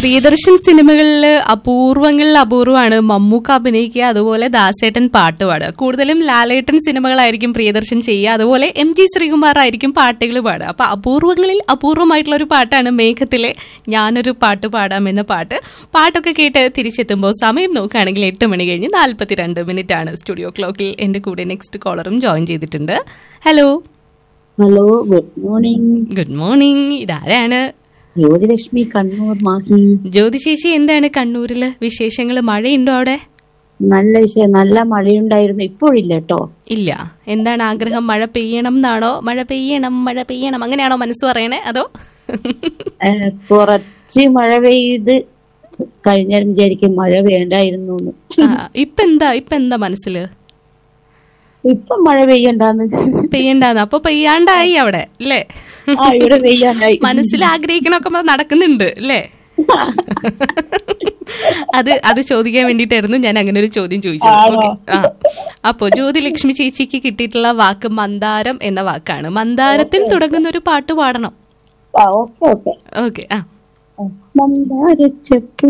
പ്രിയദർശൻ സിനിമകളിൽ അപൂർവങ്ങളിൽ അപൂർവമാണ് മമ്മൂക്ക അഭിനയിക്കുക അതുപോലെ ദാസേട്ടൻ പാട്ട് പാടുക കൂടുതലും ലാലേട്ടൻ സിനിമകളായിരിക്കും പ്രിയദർശൻ ചെയ്യുക അതുപോലെ എം ജി ശ്രീകുമാർ ആയിരിക്കും പാട്ടുകൾ പാടുക അപ്പൊ അപൂർവങ്ങളിൽ അപൂർവമായിട്ടുള്ള ഒരു പാട്ടാണ് മേഘത്തിലെ ഞാനൊരു പാട്ട് പാടാം എന്ന പാട്ട് പാട്ടൊക്കെ കേട്ട് തിരിച്ചെത്തുമ്പോൾ സമയം നോക്കുകയാണെങ്കിൽ എട്ട് മണി കഴിഞ്ഞ് നാൽപ്പത്തിരണ്ട് മിനിറ്റ് ആണ് സ്റ്റുഡിയോ ക്ലോക്കിൽ എന്റെ കൂടെ നെക്സ്റ്റ് കോളറും ജോയിൻ ചെയ്തിട്ടുണ്ട് hello hello good morning good morning ഇതാരാണ് ജ്യോതിലക്ഷ്മി കണ്ണൂർ മാഹി ജ്യോതി ചേച്ചി എന്താണ് കണ്ണൂരില് വിശേഷങ്ങൾ മഴയുണ്ടോ അവിടെ നല്ല വിഷയം നല്ല മഴയുണ്ടായിരുന്നു ഇപ്പോഴില്ല കേട്ടോ ഇല്ല എന്താണ് ആഗ്രഹം മഴ പെയ്യണം എന്നാണോ മഴ പെയ്യണം മഴ പെയ്യണം അങ്ങനെയാണോ മനസ്സ് പറയണേ അതോ ഏഹ്, കുറച്ച് മഴ പെയ്ത് കഴിഞ്ഞാലും വിചാരിക്കും മഴ വേണ്ടായിരുന്നു എന്ന്. ആ, ഇപ്പൊ എന്താ ഇപ്പൊ എന്താ മനസ്സില് ഇപ്പം മഴ പെയ്യണ്ടാന്ന് പെയ്യണ്ടാന്ന് അപ്പൊ പെയ്യാണ്ടായി അവിടെ അല്ലേ ആ ഇവിടെ പെയ്യാനായി മനസ്സിൽ ആഗ്രഹിക്കണൊക്കെ നടക്കുന്നുണ്ട് അല്ലേ അത് അത് ചോദിക്കാൻ വേണ്ടിയിട്ടായിരുന്നു ഞാൻ അങ്ങനെ ഒരു ചോദ്യം ചോദിച്ചത് ഓക്കെ ആ അപ്പോ ജ്യോതിലക്ഷ്മി ചേച്ചിക്ക് കിട്ടിയിട്ടുള്ള വാക്ക് മന്ദാരം എന്ന വാക്കാണ് മന്ദാരത്തിൽ തുടങ്ങുന്ന ഒരു പാട്ട് പാടണം ആ ഓക്കെ ഓക്കെ ഓക്കെ ആ മന്ദാരച്ചപ്പു